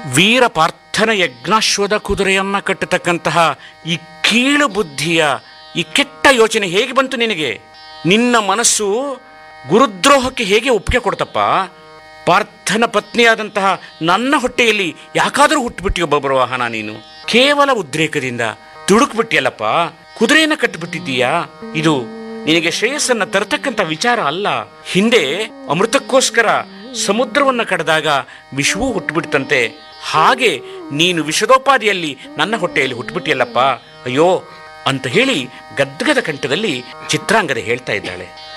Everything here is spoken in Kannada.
ವೀರ ಪಾರ್ಥನ ಯಜ್ಞಾಶ್ವದ ಕುದುರೆಯನ್ನ ಕಟ್ಟತಕ್ಕಂತಹ ಈ ಕೀಳು ಬುದ್ಧಿಯ ಈ ಕೆಟ್ಟ ಯೋಚನೆ ಹೇಗೆ ಬಂತು ನಿನಗೆ ನಿನ್ನ ಮನಸ್ಸು ಗುರುದ್ರೋಹಕ್ಕೆ ಹೇಗೆ ಒಪ್ಪಿಗೆ ಕೊಡ್ತಪ್ಪ ಪಾರ್ಥನ ಪತ್ನಿಯಾದಂತಹ ನನ್ನ ಹೊಟ್ಟೆಯಲ್ಲಿ ಯಾಕಾದರೂ ಹುಟ್ಟುಬಿಟ್ಟಿಯೋ ಬಬ್ರವಾಹನ ನೀನು ಕೇವಲ ಉದ್ರೇಕದಿಂದ ದುಡುಕ್ಬಿಟ್ಟಿಯಲ್ಲಪ್ಪ ಕುದುರೆಯನ್ನ ಕಟ್ಟಿಬಿಟ್ಟಿದ್ದೀಯಾ ಇದು ನಿನಗೆ ಶ್ರೇಯಸ್ಸನ್ನ ತರತಕ್ಕಂತ ವಿಚಾರ ಅಲ್ಲ ಹಿಂದೆ ಅಮೃತಕ್ಕೋಸ್ಕರ ಸಮುದ್ರವನ್ನ ಕಡದಾಗ ವಿಷವೂ ಹುಟ್ಟುಬಿಡ್ತಂತೆ ಹಾಗೆ ನೀನು ವಿಷದೋಪಾದಿಯಲ್ಲಿ ನನ್ನ ಹೊಟ್ಟೆಯಲ್ಲಿ ಹುಟ್ಟುಬಿಟ್ಟಿಯಲ್ಲಪ್ಪ ಅಯ್ಯೋ ಅಂತ ಹೇಳಿ ಗದ್ಗದ ಕಂಠದಲ್ಲಿ ಚಿತ್ರಾಂಗದ ಹೇಳ್ತಾ ಇದ್ದಾಳೆ